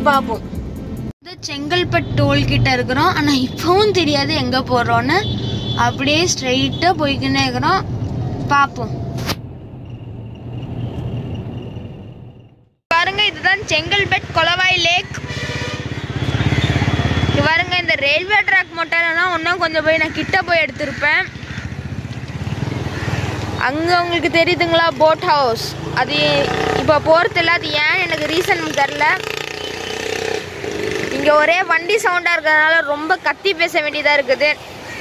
பார்ப்போம் இது செங்கல்பட்டு டோல் கிட்ட இருக்கிறோம் ஆனா இப்பவும் தெரியாது எங்க போறோம்னு அப்படியே ஸ்ட்ரைட்டா போய்க்கினே இருக்கிறோம் பார்ப்போம் பாருங்க இதுதான் செங்கல்பட் கொலவாய் லேக் இங்க பாருங்க இந்த ரயில்வே ட்ராக் மட்டும் இல்லைன்னா இன்னும் கொஞ்சம் போய் நான் கிட்ட போய் எடுத்திருப்பேன் அங்கே உங்களுக்கு தெரியுதுங்களா போட் ஹவுஸ் அது இப்போ போகிறதில்ல அது ஏன் எனக்கு ரீசன் தெரில இங்கே ஒரே வண்டி சவுண்டாக இருக்கிறதுனால ரொம்ப கத்தி பேச வேண்டியதாக இருக்குது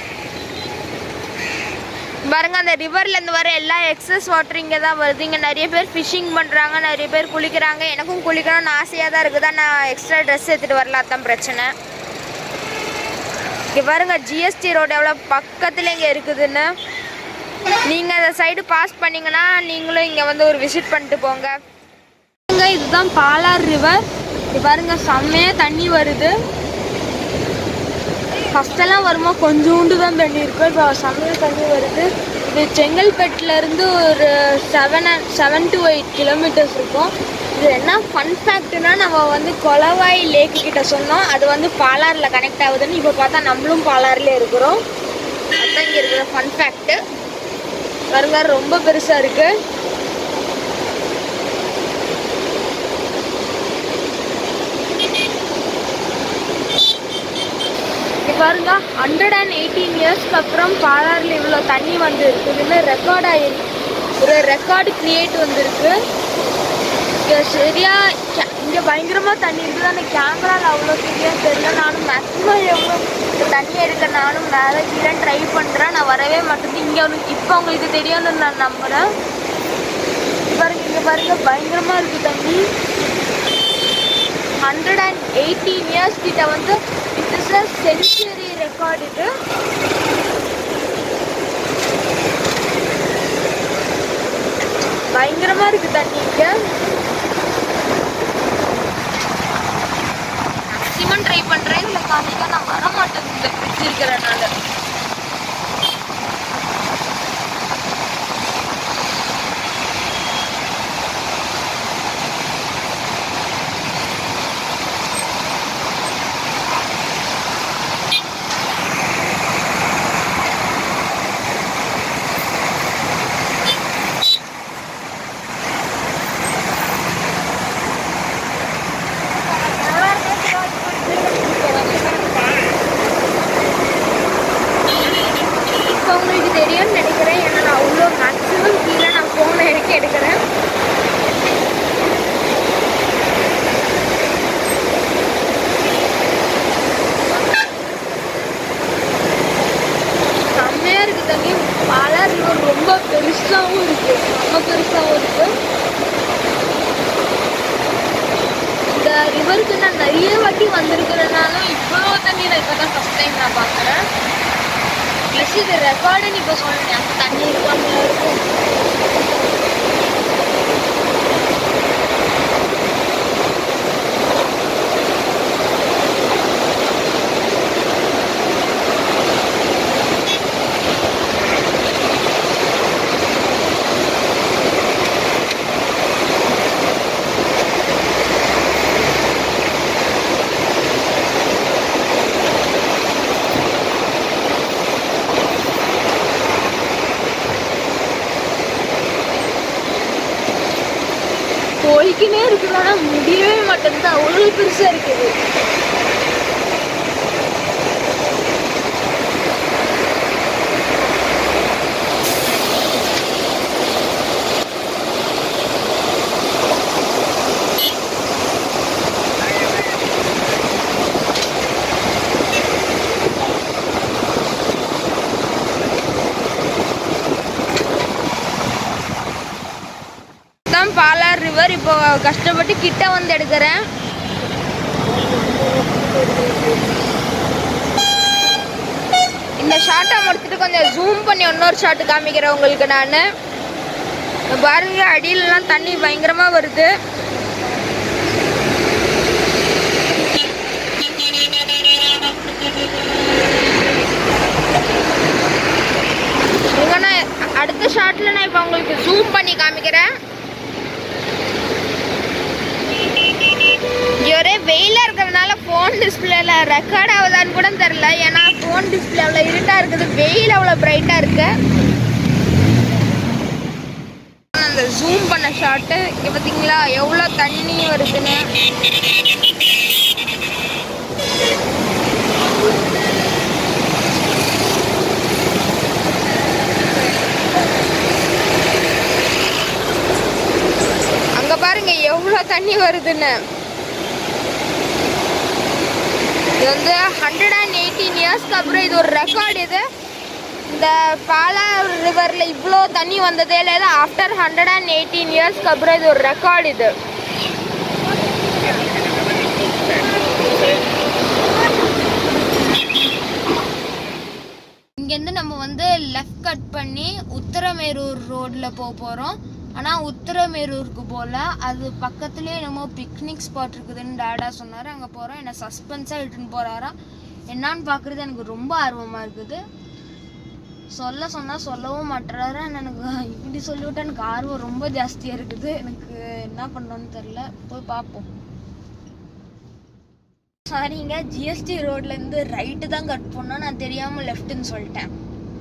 பாருங்க அந்த ரிவர்லேருந்து வர எல்லா எக்ஸஸ் வாட்டர் இங்கே தான் வருது இங்கே நிறைய பேர் ஃபிஷிங் பண்ணுறாங்க நிறைய பேர் குளிக்கிறாங்க எனக்கும் குளிக்கணும்னு ஆசையாக தான் இருக்குது நான் எக்ஸ்ட்ரா ட்ரெஸ் எடுத்துகிட்டு வரல அதான் பிரச்சனை இங்கே பாருங்க ஜிஎஸ்டி ரோடு எவ்வளோ பக்கத்தில் இங்கே இருக்குதுன்னு நீங்கள் அந்த சைடு பாஸ் பண்ணீங்கன்னா நீங்களும் இங்கே வந்து ஒரு விசிட் பண்ணிட்டு போங்க பாருங்க, இதுதான் பாலார் ரிவர் இது பாருங்க செம்மையாக தண்ணி வருது ஃபஸ்ட்டெல்லாம் வருமா கொஞ்சோண்டு தான் தண்ணி இருக்கும் இப்போ செம்மையாக தண்ணி வருது இது செங்கல்பட்டுல இருந்து ஒரு seven seven to eight kilometres இருக்கும் இது என்ன ஃபன் ஃபேக்ட்னா நம்ம வந்து கொலவாய் லேக் கிட்ட சொன்னோம் அது வந்து பாலாறில் கனெக்ட் ஆகுதுன்னு இப்போ பார்த்தா நம்மளும் பாலாறுல இருக்கிறோம் அதுதான் இங்கே இருக்கிற ஃபன் ஃபேக்ட்டு பாருங்க ரொம்ப பெருசாக இருக்குது இங்க பாருங்க ஹண்ட்ரட் அண்ட் எயிட்டீன் இயர்ஸ்க்கு அப்புறம் பாலாறில் இவ்வளோ தண்ணி வந்து இருக்குதுன்னு ரெக்கார்ட் ஆயிருக்கு ஒரு ரெக்கார்டு கிரியேட் வந்திருக்கு இங்கே சரியா கே- இங்கே பயங்கரமாக தண்ணி இருக்குது ஆனால் கேமராவில் அவ்வளோ சரியா தெரியல நானும் மேக்ஸிமம் எவ்வளோ தண்ணி எடுக்க நானும் மேலே கீழே ட்ரை பண்ணுறேன் நான் வரவே மாட்டேங்குது இங்கே இப்போ உங்களுக்கு தெரியும்னு நான் நம்புகிறேன் பாருங்க இங்கே பாருங்க பயங்கரமாக இருக்குது தண்ணி ஹண்ட்ரட் அண்ட் எயிட்டீன் இயர்ஸ் கிட்ட வந்து it is a century record இது பயங்கரமா இருக்கு தண்ணி இங்க மேக்ஸிமம் ட்ரை பண்றேன் இதுல காமிக்க நான் வர மாட்டேன் இந்த ஃப்ரிட்ஜ் இருக்கிறனால இப்போ உங்களுக்கு தெரியும்னு நினைக்கிறேன் ஏன்னா நான் அவ்வளோ மேக்ஸிமம் கீழே நான் ஃபோனை எடுக்க எடுக்கிறேன் செம்மையாக இருக்குது தண்ணி பாலா ரிவர் ரொம்ப பெருசாகவும் இருக்கு ரொம்ப பெருசாகவும் இருக்கு இந்த ரிவருக்கு நான் நிறைய வாட்டி வந்திருக்கிறனாலும் இவ்வளோ தண்ணி நான் இப்போ தான் ஃபஸ்ட் டைம் நான் பார்க்குறேன் ப்ளஸ் இது ரெக்கார்டுன்னு இப்போ சொன்னேன் அந்த தண்ணி இருக்காமல இருக்கும் போய்க்கினே இருக்குது ஆனால் முடியவே மாட்டேங்குது அவ்வளோ பெருசாக இருக்குது தான் பாலார் ரிவர் இப்போ கஷ்டப்பட்டு கிட்ட வந்து எடுக்கிறேன் இந்த ஷார்ட்டை முடிச்சுட்டு கொஞ்சம் ஜூம் பண்ணி இன்னொரு ஷாட்டு காமிக்கிறேன் உங்களுக்கு நான் பாருங்க அடியிலலாம் தண்ணி பயங்கரமாக வருது இங்க நான் அடுத்த ஷாட்டில் நான் இப்போ உங்களுக்கு ஜூம் பண்ணி காமிக்கிறேன் இங்க ஒரே வெயிலா டிஸ்பிளேல ரெக்கார்ட் ஆகுதான்னு கூட தெரில ஏன்னா ஃபோன் டிஸ்பிளே அவ்வளோ இருட்டாக இருக்குது வெயில் அவ்வளோ பிரைட்டாக இருக்கு அந்த ஜூம் பண்ண ஷாட்டு இங்கே பார்த்தீங்களா எவ்வளோ தண்ணி வருதுன்னு அங்க பாருங்க எவ்வளோ தண்ணி வருதுன்னு இது வந்து ஹண்ட்ரட் அண்ட் எயிட்டீன் இயர்ஸ்க்கு அப்புறம் இது ஒரு ரெக்கார்டு இது இந்த பாலா ரிவர்ல இவ்வளோ தண்ணி வந்ததே இல்லை ஆஃப்டர் ஹண்ட்ரட் அண்ட் எயிட்டீன் இயர்ஸ்க்கு அப்புறம் இது ஒரு ரெக்கார்டு இது இங்கேருந்து நம்ம வந்து லெஃப்ட் கட் பண்ணி உத்தரமேரூர் ரோட்டில் போக போகிறோம் ஆனால் உத்தரமேரூருக்கு போகல அது பக்கத்துலேயே என்னமோ பிக்னிக் ஸ்பாட் இருக்குதுன்னு டேடா சொன்னார் அங்கே போகிறோம் என்னை சஸ்பென்ஸாக இட்டுன்னு போகிறாரா என்னான்னு பார்க்குறது எனக்கு ரொம்ப ஆர்வமாக இருக்குது சொல்ல சொன்னால் சொல்லவும் மாட்டுறாரு ஆனா எனக்கு இப்படி சொல்லிவிட்டா எனக்கு ஆர்வம் ரொம்ப ஜாஸ்தியாக இருக்குது எனக்கு என்ன பண்ணணும்னு தெரில போய் பார்ப்போம் சாரிங்க ஜிஎஸ்டி ரோட்லேருந்து ரைட்டு தான் கட் பண்ணோம் நான் தெரியாமல் லெஃப்ட்டுன்னு சொல்லிட்டேன்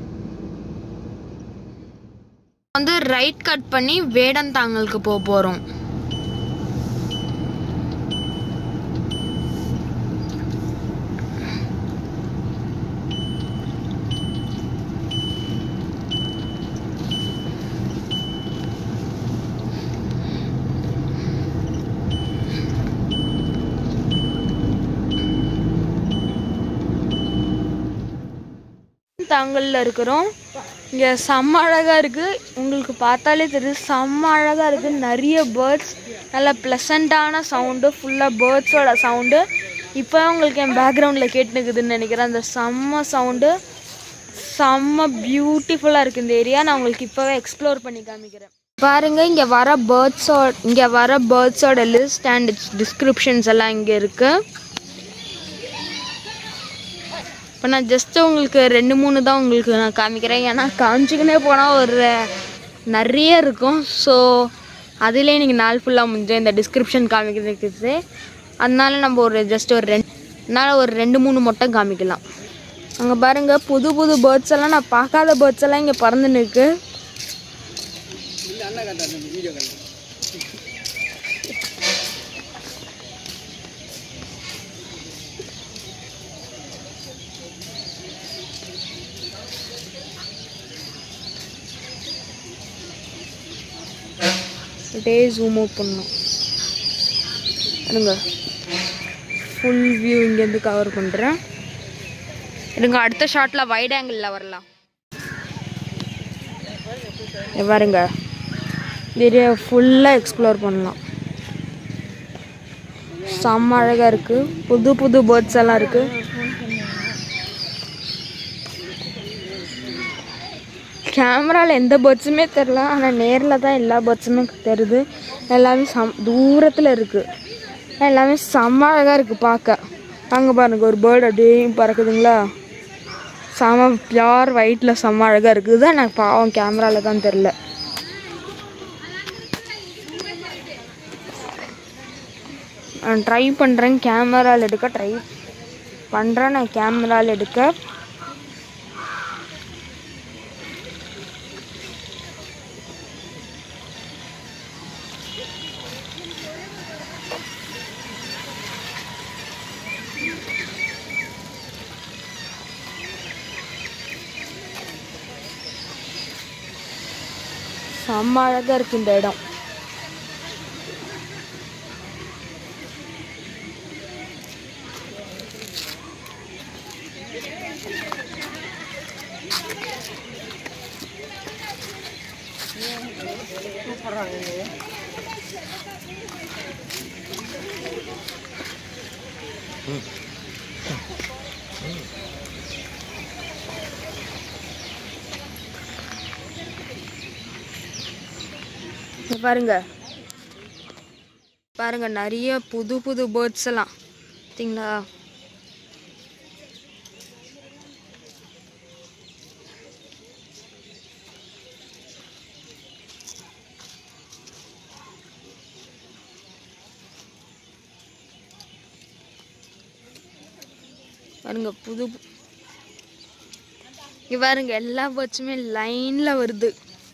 வந்து ரைட் கட் பண்ணி வேடந்தாங்கலுக்கு போக போகிறோம் தாங்கல்ல இருக்கிறோம் இங்கே செம்ம அழகாக இருக்குது உங்களுக்கு பார்த்தாலே தெரியுது செம்ம அழகாக இருக்குது நிறைய பேர்ட்ஸ் நல்ல ப்ளசண்ட்டான சவுண்டு ஃபுல்லாக பேர்ட்ஸோட சவுண்டு இப்போ உங்களுக்கு என் பேக்ரவுண்டில் கேட்டுனுக்குதுன்னு நினைக்கிறேன் அந்த செம்ம சவுண்டு செம்ம பியூட்டிஃபுல்லாக இருக்குது இந்த ஏரியா நான் உங்களுக்கு இப்போவே எக்ஸ்ப்ளோர் பண்ணி காமிக்கிறேன் பாருங்க இங்கே வர பேர்ட்ஸோட இங்கே வர பேர்ட்ஸோட லிஸ்ட் அண்ட் டிஸ்கிரிப்ஷன்ஸ் எல்லாம் இங்கே இருக்குது இப்போ நான் ஜஸ்ட்டு உங்களுக்கு ரெண்டு மூணு தான் உங்களுக்கு நான் காமிக்கிறேன் ஏன்னா காமிச்சிக்கினே போனால் ஒரு நிறைய இருக்கும் ஸோ அதிலே நீங்கள் நாள் ஃபுல்லாக முடிஞ்சோம் இந்த டிஸ்கிரிப்ஷன் காமிக்கிறதுக்கு அதனால நம்ம ஒரு ஜஸ்ட் ஒரு ரெண்டு அதனால் ஒரு ரெண்டு மூணு மட்டும் காமிக்கலாம் அங்கே பாருங்கள் புது புது பேர்ட்ஸ் எல்லாம் நான் பார்க்காத பேர்ட்ஸ் எல்லாம் இங்கே பறந்து நிற்கு அப்படியே ஜூம் அவுட் பண்ணணும் இருங்க ஃபுல் வியூ இங்கேருந்து கவர் பண்ணுறேன் இருங்க அடுத்த ஷாட்டில் வைட் ஆங்கிளில் வரலாம் இங்க பாருங்க ஏரியா ஃபுல்லாக எக்ஸ்ப்ளோர் பண்ணலாம் செம்ம அழகாக இருக்குது புது புது பேர்ட்ஸ் எல்லாம் இருக்குது கேமராவில் எந்த பேர்ட்ஸுமே தெரில ஆனால் நேரில் தான் எல்லா பேர்ட்ஸுமே தெரியுது எல்லாமே சம் தூரத்தில் இருக்குது எல்லாமே செம்ம அழகாக இருக்குது பார்க்க அங்கே பாருங்க ஒரு பேர்டு அப்படியே பறக்குதுங்களா செம பியார் ஒயிட்டில் செம்ம அழகாக இருக்குது எனக்கு பாவம் கேமராவில் தான் தெரில நான் ட்ரை பண்ணுறேன் கேமராவில் எடுக்க ட்ரை பண்ணுறேன் நான் கேமராவில் எடுக்க செம்ம அழகாக இருக்குது இந்த இடம் இங்க பாருங்க பாருங்க நிறைய புது புது பேர்ட்ஸ் எல்லாம் பார்த்தீங்களா பாருங்க புது இங்க பாருங்க எல்லா பேர்ட்ஸுமே லைன்ல வருது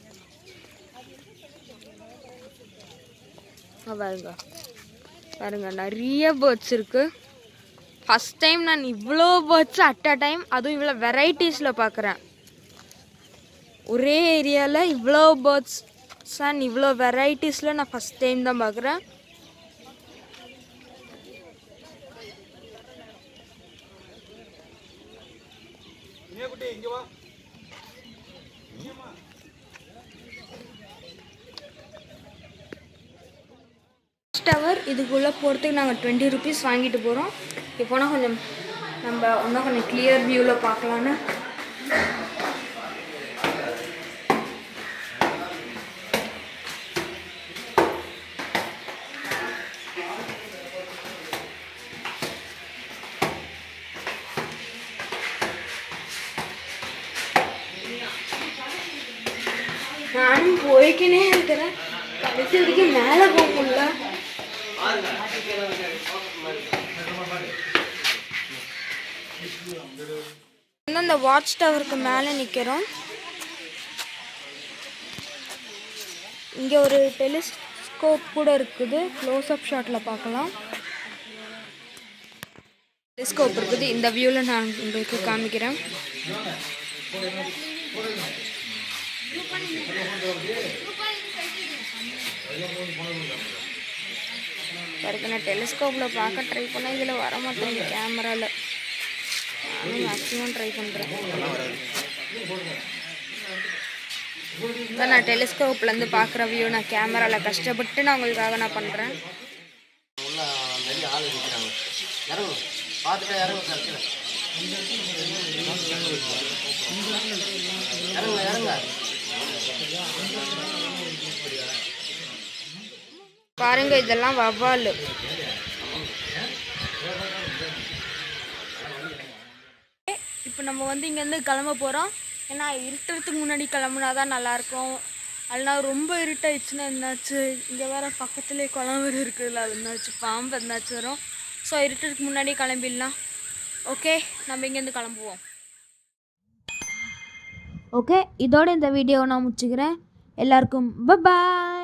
இங்க பாருங்க பாருங்க நிறைய பேர்ட்ஸ் இருக்கு ஃபர்ஸ்ட் டைம் நான் இவ்வளோ பேர்ட்ஸ் அட் அ டைம் அதுவும் இவ்வளோ வெரைட்டிஸில் பார்க்குறேன் ஒரே ஏரியாவில் இவ்வளோ பேர்ட்ஸ் அண்ட் இவ்வளோ வெரைட்டிஸில் நான் ஃபஸ்ட் டைம் தான் பார்க்குறேன் டவர் இதுக்குள்ளே போகிறதுக்கு நாங்கள் டுவெண்ட்டி ருபீஸ் வாங்கிட்டு போகிறோம் இப்போனா கொஞ்சம் நம்ம இன்னும் கொஞ்சம் கிளியர் வியூவில் பார்க்கலான்னு நானும் போய்க்கினே இருக்கிறேன் கடைசி வரைக்கும் மேலே போக முடியல வந்து அந்த வாட்ச் டவருக்கு மேலே நிற்கிறோம் இங்கே ஒரு டெலிஸ்கோப் கூட இருக்குது க்ளோஸ் அப் ஷாட்டில் பார்க்கலாம் டெலிஸ்கோப் இருக்குது இந்த வியூவில் நான் உங்களுக்கு காமிக்கிறேன் பாருங்க நான் டெலிஸ்கோப்பில் பார்க்க ட்ரை பண்ணேன் இதில் வர மாட்டேங்குது கேமராவில் நானும் மேக்ஸிமம் ட்ரை பண்ணுறேன் நான் டெலிஸ்கோப்லேருந்து பார்க்குற வியூ நான் கேமராவில் கஷ்டப்பட்டு நான் உங்களுக்காக நான் பண்ணுறேன் உள்ள வெளியே ஆள் இருக்கிறாங்க இறங்கு பார்த்துட்டு இறங்கு சார் கீழே. இறங்க இறங்க பாருங்க இதெல்லாம் வவ்வால் இப்போ நம்ம வந்து இங்கேருந்து கிளம்ப போகிறோம் ஏன்னா இருட்டுறதுக்கு முன்னாடி கிளம்புனா தான் நல்லாயிருக்கும் அதனால ரொம்ப இருட்டாயிடுச்சுன்னா என்னாச்சு இங்கே வேற பக்கத்துலேயே குளம் வேறு இருக்குதுல்ல அது என்னாச்சு பாம்பு என்னாச்சு வரும் ஸோ இருட்டுறதுக்கு முன்னாடி கிளம்பிடலாம் ஓகே நம்ம இங்கேருந்து கிளம்புவோம் ஓகே இதோட இந்த வீடியோவை நான் முடிச்சுக்கிறேன் எல்லாருக்கும் பாய்